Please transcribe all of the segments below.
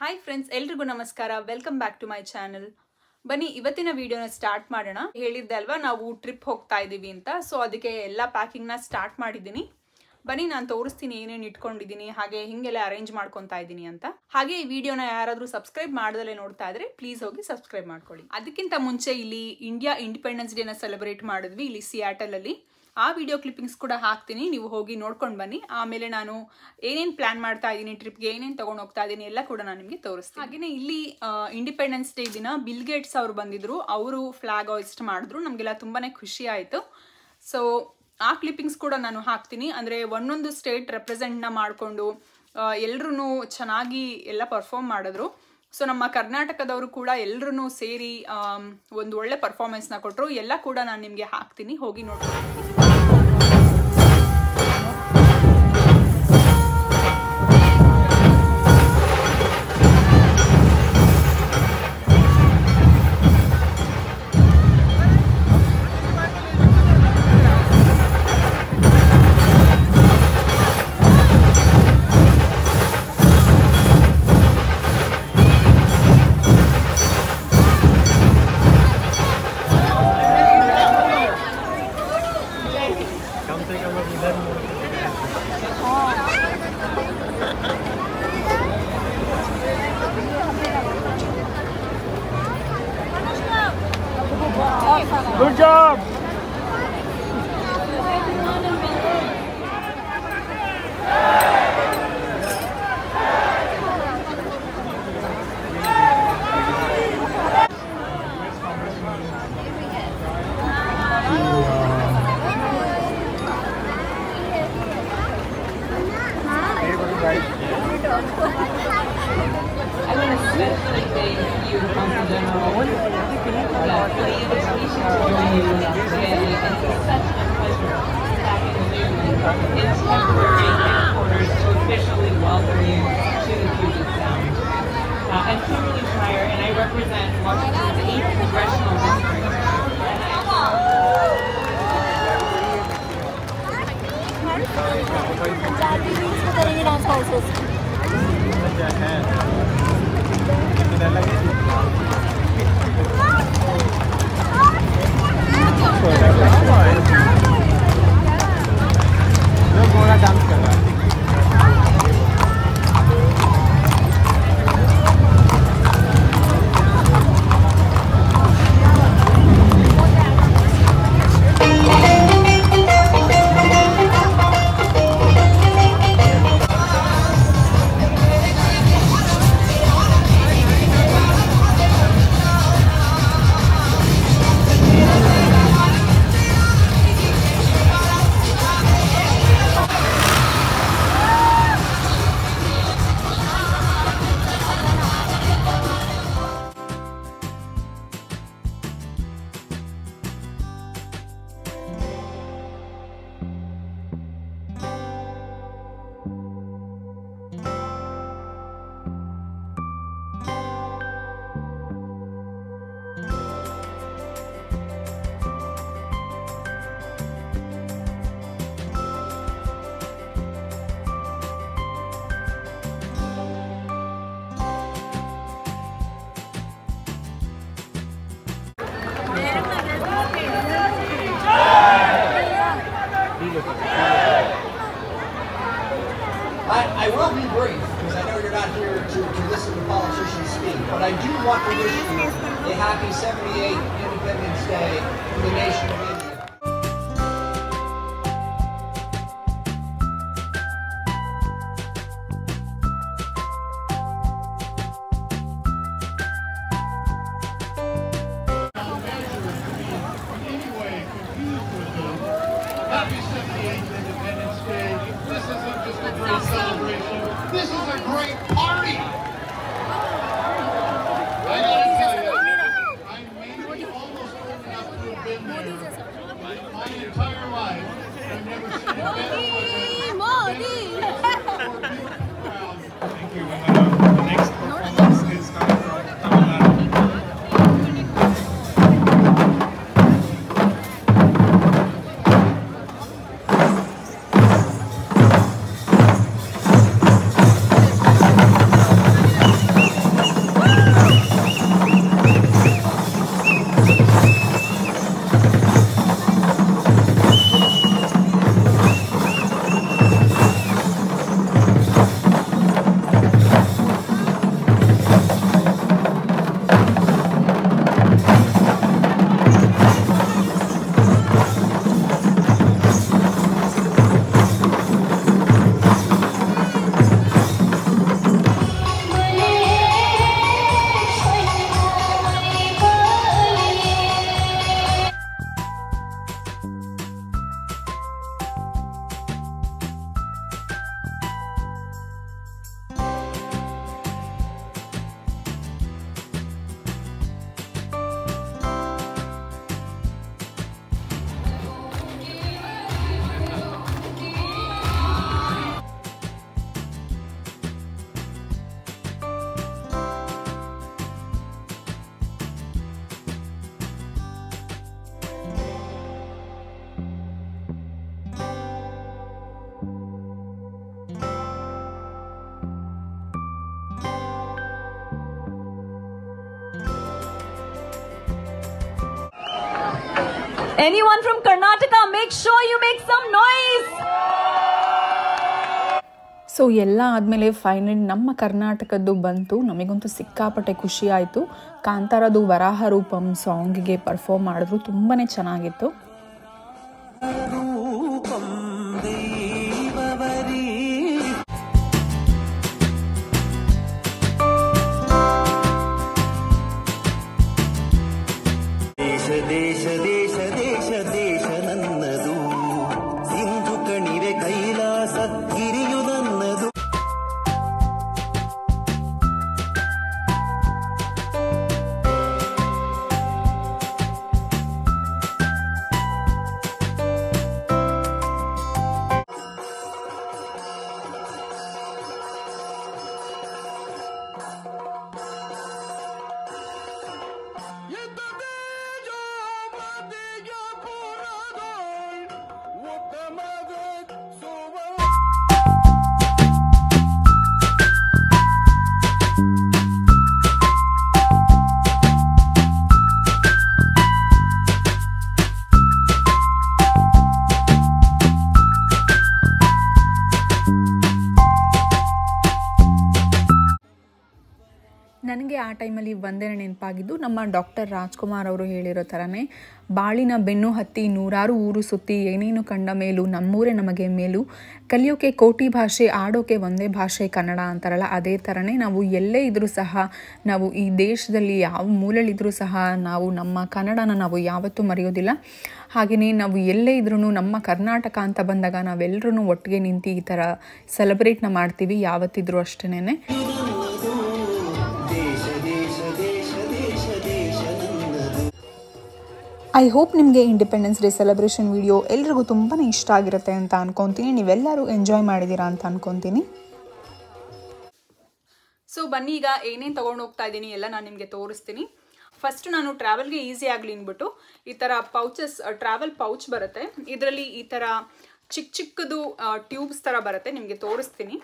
Hi friends ಎಲ್ರಿಗೂ ನಮಸ್ಕಾರ welcome back to my channel ಬನ್ನಿ ಇವತ್ತಿನ ವಿಡಿಯೋನ ಸ್ಟಾರ್ಟ್ ಮಾಡೋಣ ಹೇಳಿದ್ದೆ ಅಲ್ವಾ ನಾವು ಟ್ರಿಪ್ ಹೋಗ್ತಾ ಇದ್ದೀವಿ ಅಂತ ಸೊ ಅದಕ್ಕೆ ಎಲ್ಲ ಪ್ಯಾಕಿಂಗ್ನ ಸ್ಟಾರ್ಟ್ ಮಾಡಿದ್ದೀನಿ ಬನ್ನಿ ನಾನು ತೋರಿಸ್ತೀನಿ ಏನೇನು ಇಟ್ಕೊಂಡಿದ್ದೀನಿ ಹಾಗೆ ಹಿಂಗೆಲ್ಲ ಅರೇಂಜ್ ಮಾಡ್ಕೊತಾ ಇದ್ದೀನಿ ಅಂತ ಹಾಗೆ ಈ ವಿಡಿಯೋನ ಯಾರಾದರೂ ಸಬ್ಸ್ಕ್ರೈಬ್ ಮಾಡ್ದಲೇ ನೋಡ್ತಾ ಇದ್ರೆ ಪ್ಲೀಸ್ ಹೋಗಿ ಸಬ್ಸ್ಕ್ರೈಬ್ ಮಾಡ್ಕೊಳ್ಳಿ ಅದಕ್ಕಿಂತ ಮುಂಚೆ ಇಲ್ಲಿ ಇಂಡಿಯಾ ಇಂಡಿಪೆಂಡೆನ್ಸ್ ಡೇನ ಸೆಲೆಬ್ರೇಟ್ ಮಾಡಿದ್ವಿ ಇಲ್ಲಿ ಸಿಯಾಟಲ್ ಅಲ್ಲಿ ಆ ವಿಡಿಯೋ ಕ್ಲಿಪ್ಪಿಂಗ್ಸ್ ಕೂಡ ಹಾಕ್ತೀನಿ ನೀವು ಹೋಗಿ ನೋಡ್ಕೊಂಡು ಬನ್ನಿ ಆಮೇಲೆ ನಾನು ಏನೇನು ಪ್ಲಾನ್ ಮಾಡ್ತಾ ಇದ್ದೀನಿ ಟ್ರಿಪ್ಗೆ ಏನೇನು ತೊಗೊಂಡು ಹೋಗ್ತಾ ಇದ್ದೀನಿ ಎಲ್ಲ ಕೂಡ ನಾನು ನಿಮಗೆ ತೋರಿಸ್ತೀನಿ ಹಾಗೆಯೇ ಇಲ್ಲಿ ಇಂಡಿಪೆಂಡೆನ್ಸ್ ಡೇ ದಿನ ಬಿಲ್ ಗೇಟ್ಸ್ ಅವರು ಬಂದಿದ್ರು ಅವರು ಫ್ಲಾಗ್ ಹಾಯಿಸ್ಟ್ ಮಾಡಿದ್ರು ನಮಗೆಲ್ಲ ತುಂಬಾ ಖುಷಿ ಆಯಿತು ಸೊ ಆ ಕ್ಲಿಪ್ಪಿಂಗ್ಸ್ ಕೂಡ ನಾನು ಹಾಕ್ತೀನಿ ಅಂದರೆ ಒಂದೊಂದು ಸ್ಟೇಟ್ ರೆಪ್ರೆಸೆಂಟ್ನ ಮಾಡಿಕೊಂಡು ಎಲ್ಲರೂ ಚೆನ್ನಾಗಿ ಎಲ್ಲ ಪರ್ಫಾರ್ಮ್ ಮಾಡಿದ್ರು ಸೊ ನಮ್ಮ ಕರ್ನಾಟಕದವರು ಕೂಡ ಎಲ್ಲರೂ ಸೇರಿ ಆಮ್, ಒಂದು ಒಳ್ಳೆ ಪರ್ಫಾರ್ಮೆನ್ಸ್ನ ಕೊಟ್ಟರು ಎಲ್ಲ ಕೂಡ ನಾನು ನಿಮಗೆ ಹಾಕ್ತೀನಿ ಹೋಗಿ ನೋಡ್ಕೊಂಡು कम से कम अब इधर मुड़ good job I want to especially thank you, Council General, uh, for the invitation to join you today. It's such a pleasure having you in temporary headquarters to officially welcome you to the Puget Sound. Uh, I'm Kimberly Schreier, and I represent Washington's 8th Congressional District. And I Punjabi beats में करेंगे dance classes इधर लगे जो गोरा dance कर रहा है I, I will be brief, because I know you're not here to, to listen to politicians speak, but I do want to wish you a happy 78th Independence Day to the nation of India. Happy 78th Independence Day. This isn't just a great celebration. This is a great party. I gotta tell you, I'm maybe almost old enough to have been there my entire life. I've never seen a better Modi! Thank you. And, uh, the next performance is coming from Tamil Nadu. Modi! Anyone from Karnataka, make sure you make some noise. So ಎಲ್ಲ ಆದಮೇಲೆ final ನಮ್ಮ ಕರ್ನಾಟಕದ್ದು ಬಂತು ನಮಗಂತೂ ಸಿಕ್ಕಾಪಟ್ಟೆ ಖುಷಿ ಆಯಿತು ಕಾಂತಾರದು ವರಾಹ ರೂಪಂ ಸಾಂಗಿಗೆ ಪರ್ಫಾರ್ಮ್ ಮಾಡಿದ್ರು ತುಂಬಾ ಚೆನ್ನಾಗಿತ್ತು ದೇಶ ದೇಶ ದೇಶ ದೇಶ ದೇಶ ನನ್ನದು ಸಿಂಧು ಕಣಿವೆ ಕೈಲಾಸ ಗಿರಿಯು ನನ್ನದು ನನಗೆ ಆ ಟೈಮಲ್ಲಿ ಒಂದೇ ನೆನಪಾಗಿದ್ದು ನಮ್ಮ ಡಾಕ್ಟರ್ ರಾಜ್ಕುಮಾರ್ ಅವರು ಹೇಳಿರೋ ಥರನೇ ಬಾಳಿನ ಬೆನ್ನು ಹತ್ತಿ ನೂರಾರು ಊರು ಸುತ್ತಿ ಏನೇನು ಕಂಡ ಮೇಲೂ ನಮ್ಮೂರೇ ನಮಗೆ ಮೇಲು ಕಲಿಯೋಕೆ ಕೋಟಿ ಭಾಷೆ ಆಡೋಕೆ ಒಂದೇ ಭಾಷೆ ಕನ್ನಡ ಅಂತಾರಲ್ಲ ಅದೇ ಥರನೇ ನಾವು ಎಲ್ಲೇ ಇದ್ದರೂ ಸಹ ನಾವು ಈ ದೇಶದಲ್ಲಿ ಯಾವ ಮೂಲೆಯಲ್ಲಿದ್ದರೂ ಸಹ ನಾವು ನಮ್ಮ ಕನ್ನಡನ ನಾವು ಯಾವತ್ತೂ ಮರೆಯೋದಿಲ್ಲ ಹಾಗೆಯೇ ನಾವು ಎಲ್ಲೇ ಇದ್ರೂ ನಮ್ಮ ಕರ್ನಾಟಕ ಅಂತ ಬಂದಾಗ ನಾವೆಲ್ಲರೂ ಒಟ್ಟಿಗೆ ನಿಂತು ಈ ಥರ ಸೆಲೆಬ್ರೇಟ್ನ ಮಾಡ್ತೀವಿ ಯಾವತ್ತಿದ್ರೂ ಅಷ್ಟೇ ದೇಶ ದೇಶ ದೇಶ ದೇಶ ದೇಶ ನನ್ನದು ಐ ಹೋಪ್ ನಿಮಗೆ ಇಂಡಿಪೆಂಡೆನ್ಸ್ ಡೇ ಸೆಲೆಬ್ರೇಷನ್ ವಿಡಿಯೋ ಎಲ್ರಿಗೂ ತುಂಬಾ ಇಷ್ಟ ಆಗಿರುತ್ತೆ ಅಂತ ಅನ್ಕೊತೀನಿ ನೀವೆಲ್ಲರೂ ಎಂಜಾಯ್ ಮಾಡಿದ್ದೀರಾ ಅಂತ ಅನ್ಕೊತೀನಿ ಸೊ ಬನ್ನಿ ಈಗ ಏನೇನು ತೊಗೊಂಡು ಹೋಗ್ತಾ ಇದ್ದೀನಿ ಎಲ್ಲ ನಾನು ನಿಮಗೆ ತೋರಿಸ್ತೀನಿ ಫಸ್ಟ್ ನಾನು ಟ್ರಾವೆಲ್ಗೆ ಈಸಿ ಆಗಲಿ ಅಂದ್ಬಿಟ್ಟು ಈ ಥರ ಪೌಚಸ್ ಟ್ರಾವೆಲ್ ಪೌಚ್ ಬರುತ್ತೆ ಇದರಲ್ಲಿ ಈ ಥರ ಚಿಕ್ಕ ಚಿಕ್ಕದು ಟ್ಯೂಬ್ಸ್ ಥರ ಬರುತ್ತೆ ನಿಮಗೆ ತೋರಿಸ್ತೀನಿ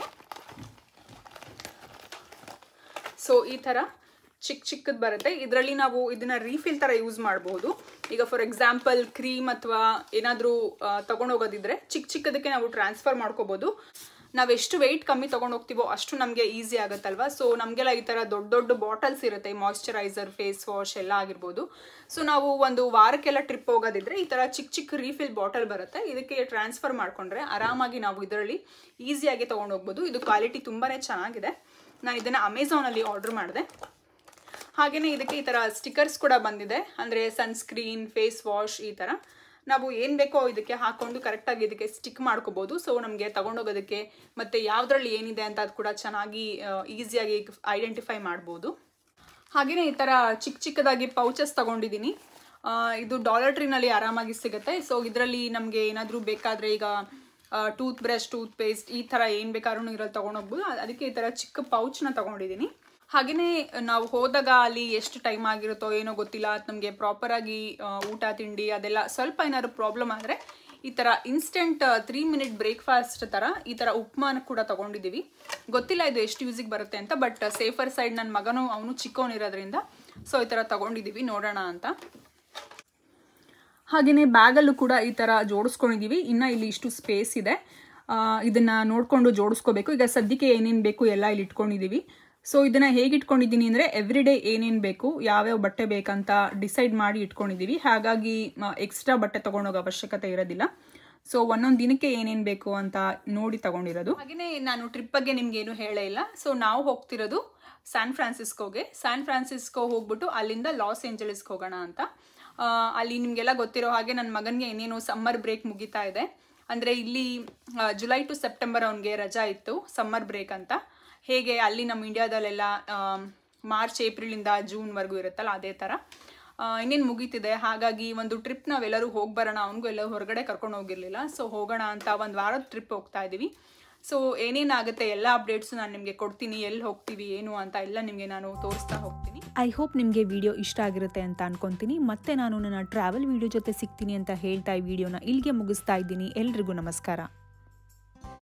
ಸೊ ಈ ಥರ ಚಿಕ್ಕ ಚಿಕ್ಕದು ಬರುತ್ತೆ ಇದರಲ್ಲಿ ನಾವು ಇದನ್ನ ರೀಫಿಲ್ ಥರ ಯೂಸ್ ಮಾಡಬಹುದು ಈಗ ಫಾರ್ ಎಕ್ಸಾಂಪಲ್ ಕ್ರೀಮ್ ಅಥವಾ ಏನಾದರೂ ತೊಗೊಂಡೋಗೋದಿದ್ರೆ ಚಿಕ್ಕ ಚಿಕ್ಕದಕ್ಕೆ ನಾವು ಟ್ರಾನ್ಸ್ಫರ್ ಮಾಡ್ಕೋಬೋದು ನಾವು ಎಷ್ಟು ವೆಯ್ಟ್ ಕಮ್ಮಿ ತೊಗೊಂಡು ಹೋಗ್ತೀವೋ ಅಷ್ಟು ನಮಗೆ ಈಸಿ ಆಗುತ್ತಲ್ವ ಸೊ ನಮಗೆಲ್ಲ ಈ ಥರ ದೊಡ್ಡ ದೊಡ್ಡ ಬಾಟಲ್ಸ್ ಇರುತ್ತೆ ಮಾಯ್ಶ್ಚರೈಸರ್ ಫೇಸ್ ವಾಶ್ ಎಲ್ಲ ಆಗಿರ್ಬೋದು ಸೊ ನಾವು ಒಂದು ವಾರಕ್ಕೆಲ್ಲ ಟ್ರಿಪ್ ಹೋಗೋದಿದ್ರೆ ಈ ಥರ ಚಿಕ್ಕ ಚಿಕ್ಕ ರೀಫಿಲ್ ಬಾಟಲ್ ಬರುತ್ತೆ ಇದಕ್ಕೆ ಟ್ರಾನ್ಸ್ಫರ್ ಮಾಡಿಕೊಂಡ್ರೆ ಆರಾಮಾಗಿ ನಾವು ಇದರಲ್ಲಿ ಈಸಿಯಾಗಿ ತೊಗೊಂಡು ಹೋಗ್ಬೋದು ಇದು ಕ್ವಾಲಿಟಿ ತುಂಬಾ ಚೆನ್ನಾಗಿದೆ ನಾನು ಇದನ್ನು ಅಮೆಝಾನಲ್ಲಿ ಆರ್ಡರ್ ಮಾಡಿದೆ ಹಾಗೆಯೇ ಇದಕ್ಕೆ ಈ ಥರ ಸ್ಟಿಕರ್ಸ್ ಕೂಡ ಬಂದಿದೆ ಅಂದರೆ ಸನ್ಸ್ಕ್ರೀನ್ ಫೇಸ್ ವಾಶ್ ಈ ಥರ ನಾವು ಏನು ಬೇಕೋ ಇದಕ್ಕೆ ಹಾಕ್ಕೊಂಡು ಕರೆಕ್ಟಾಗಿ ಇದಕ್ಕೆ ಸ್ಟಿಕ್ ಮಾಡ್ಕೋಬೋದು ಸೊ ನಮಗೆ ತಗೊಂಡೋಗೋದಕ್ಕೆ ಮತ್ತು ಯಾವುದ್ರಲ್ಲಿ ಏನಿದೆ ಅಂತ ಅದು ಕೂಡ ಚೆನ್ನಾಗಿ ಈಸಿಯಾಗಿ ಐಡೆಂಟಿಫೈ ಮಾಡ್ಬೋದು ಹಾಗೆಯೇ ಈ ಥರ ಚಿಕ್ಕ ಚಿಕ್ಕದಾಗಿ ಪೌಚಸ್ ತೊಗೊಂಡಿದ್ದೀನಿ ಇದು ಡಾಲರ್ ಟ್ರೀನಲ್ಲಿ ಆರಾಮಾಗಿ ಸಿಗುತ್ತೆ ಸೊ ಇದರಲ್ಲಿ ನಮಗೆ ಏನಾದರೂ ಬೇಕಾದರೆ ಈಗ ಟೂತ್ ಬ್ರಷ್ ಟೂತ್ ಪೇಸ್ಟ್ ಈ ಥರ ಏನು ಬೇಕಾದ್ರೂ ಇದ್ರಲ್ಲಿ ತೊಗೊಂಡೋಗ್ಬೋದು ಅದಕ್ಕೆ ಈ ಥರ ಚಿಕ್ಕ ಪೌಚ್ನ ತೊಗೊಂಡಿದ್ದೀನಿ ಹಾಗೆಯೇ ನಾವು ಹೋದಾಗ ಅಲ್ಲಿ ಎಷ್ಟು ಟೈಮ್ ಆಗಿರುತ್ತೋ ಏನೋ ಗೊತ್ತಿಲ್ಲ ಅದು ನಮಗೆ ಪ್ರಾಪರಾಗಿ ಊಟ ತಿಂಡಿ ಅದೆಲ್ಲ ಸ್ವಲ್ಪ ಏನಾದ್ರು ಪ್ರಾಬ್ಲಮ್ ಆದರೆ ಈ ಥರ ಇನ್ಸ್ಟೆಂಟ್ ತ್ರೀ ಮಿನಿಟ್ ಬ್ರೇಕ್ಫಾಸ್ಟ್ ಥರ ಈ ಥರ ಉಪ್ಮಾನ ಕೂಡ ತೊಗೊಂಡಿದ್ದೀವಿ ಗೊತ್ತಿಲ್ಲ ಇದು ಎಷ್ಟು ಯೂಸಿಗೆ ಬರುತ್ತೆ ಅಂತ ಬಟ್ ಸೇಫರ್ ಸೈಡ್ ನನ್ನ ಮಗನೂ ಅವನು ಚಿಕ್ಕವನಿರೋದ್ರಿಂದ ಸೊ ಈ ಥರ ತೊಗೊಂಡಿದ್ದೀವಿ ನೋಡೋಣ ಅಂತ ಹಾಗೆಯೇ ಬ್ಯಾಗಲ್ಲೂ ಕೂಡ ಈ ಥರ ಜೋಡಿಸ್ಕೊಂಡಿದ್ದೀವಿ ಇನ್ನು ಇಲ್ಲಿ ಇಷ್ಟು ಸ್ಪೇಸ್ ಇದೆ ಇದನ್ನು ನೋಡಿಕೊಂಡು ಜೋಡಿಸ್ಕೋಬೇಕು ಈಗ ಸದ್ಯಕ್ಕೆ ಏನೇನು ಬೇಕು ಎಲ್ಲ ಇಲ್ಲಿ ಇಟ್ಕೊಂಡಿದ್ದೀವಿ ಸೊ ಇದನ್ನು ಹೇಗೆ ಇಟ್ಕೊಂಡಿದ್ದೀನಿ ಅಂದರೆ ಎವ್ರಿ ಡೇ ಏನೇನು ಬೇಕು ಯಾವ್ಯಾವ ಬಟ್ಟೆ ಬೇಕಂತ ಡಿಸೈಡ್ ಮಾಡಿ ಇಟ್ಕೊಂಡಿದ್ದೀವಿ ಹಾಗಾಗಿ ಎಕ್ಸ್ಟ್ರಾ ಬಟ್ಟೆ ತೊಗೊಂಡೋಗೋ ಅವಶ್ಯಕತೆ ಇರೋದಿಲ್ಲ ಸೊ ಒಂದೊಂದು ದಿನಕ್ಕೆ ಏನೇನು ಬೇಕು ಅಂತ ನೋಡಿ ತಗೊಂಡಿರೋದು ಹಾಗೆಯೇ ನಾನು ಟ್ರಿಪ್ ಬಗ್ಗೆ ನಿಮ್ಗೇನು ಹೇಳೇ ಇಲ್ಲ ಸೊ ನಾವು ಹೋಗ್ತಿರೋದು ಸ್ಯಾನ್ ಫ್ರಾನ್ಸಿಸ್ಕೋಗೆ ಸ್ಯಾನ್ ಫ್ರಾನ್ಸಿಸ್ಕೋ ಹೋಗ್ಬಿಟ್ಟು ಅಲ್ಲಿಂದ ಲಾಸ್ ಏಂಜಲಸ್ಗೆ ಹೋಗೋಣ ಅಂತ ಅಲ್ಲಿ ನಿಮಗೆಲ್ಲ ಗೊತ್ತಿರೋ ಹಾಗೆ ನನ್ನ ಮಗನಿಗೆ ಇನ್ನೇನು ಸಮ್ಮರ್ ಬ್ರೇಕ್ ಮುಗಿತಾ ಇದೆ ಅಂದರೆ ಇಲ್ಲಿ ಜುಲೈ ಟು ಸೆಪ್ಟೆಂಬರ್ ಅವನಿಗೆ ರಜಾ ಇತ್ತು ಸಮ್ಮರ್ ಬ್ರೇಕ್ ಅಂತ ಹೇಗೆ ಅಲ್ಲಿ ನಮ್ಮ ಇಂಡಿಯಾದಲ್ಲೆಲ್ಲ ಮಾರ್ಚ್ ಏಪ್ರಿಲಿಂದ ಜೂನ್ವರೆಗೂ ಇರುತ್ತಲ್ಲ ಅದೇ ಥರ ಇನ್ನೇನು ಮುಗೀತಿದೆ ಹಾಗಾಗಿ ಒಂದು ಟ್ರಿಪ್ ನಾವೆಲ್ಲರೂ ಹೋಗಿ ಬರೋಣ ಅವನಿಗೂ ಎಲ್ಲ ಹೊರಗಡೆ ಕರ್ಕೊಂಡು ಹೋಗಿರಲಿಲ್ಲ ಸೊ ಹೋಗೋಣ ಅಂತ ಒಂದು ವಾರದ ಟ್ರಿಪ್ ಹೋಗ್ತಾ ಇದ್ದೀವಿ ಸೊ ಏನೇನಾಗುತ್ತೆ ಎಲ್ಲ ಅಪ್ಡೇಟ್ಸು ನಾನು ನಿಮಗೆ ಕೊಡ್ತೀನಿ ಎಲ್ಲಿ ಹೋಗ್ತೀವಿ ಏನು ಅಂತ ಎಲ್ಲ ನಿಮಗೆ ನಾನು ತೋರಿಸ್ತಾ ಹೋಗ್ತೀನಿ ಐ ಹೋಪ್ ನಿಮಗೆ ವಿಡಿಯೋ ಇಷ್ಟ ಆಗಿರುತ್ತೆ ಅಂತ ಅನ್ಕೊಂತೀನಿ ಮತ್ತೆ ನಾನು ನನ್ನ ಟ್ರಾವೆಲ್ ವಿಡಿಯೋ ಜೊತೆ ಸಿಗ್ತೀನಿ ಅಂತ ಹೇಳ್ತಾ ಈ ವಿಡಿಯೋನ ಇಲ್ಲಿಗೆ ಮುಗಿಸ್ತಾ ಇದ್ದೀನಿ ಎಲ್ರಿಗೂ ನಮಸ್ಕಾರ